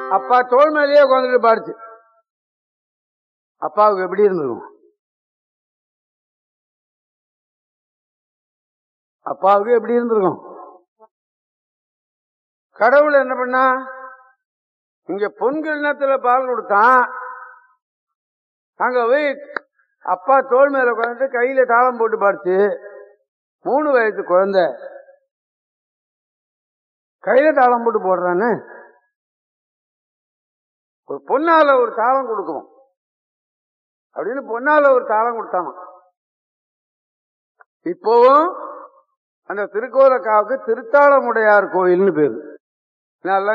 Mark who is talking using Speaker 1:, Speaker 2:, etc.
Speaker 1: அப்பா தோல் மேலேயே உட்காந்துட்டு பாடுச்சு அப்பாவுக்கு எப்படி இருந்திருக்கும் அப்பாவுக்கு எப்படி இருந்திருக்கும் கடவுள் என்ன பண்ணா இங்க பொன் கிண்ணத்துல பால் கொடுத்தான் அங்க போய் அப்பா தோல் மேல உட்காந்துட்டு கையில தாளம் போட்டு பாடுச்சு மூணு வயசு குழந்தை கையில தாளம் போட்டு போடுறான்னு ஒரு பொன்னால ஒரு தாளம் கொடுக்கணும் அப்படின்னு பொன்னால ஒரு தாளம் கொடுத்தாங்க இப்போவும் அந்த திருக்கோலக்காவுக்கு திருத்தாளமுடையார் கோயில்னு பேரு நல்லா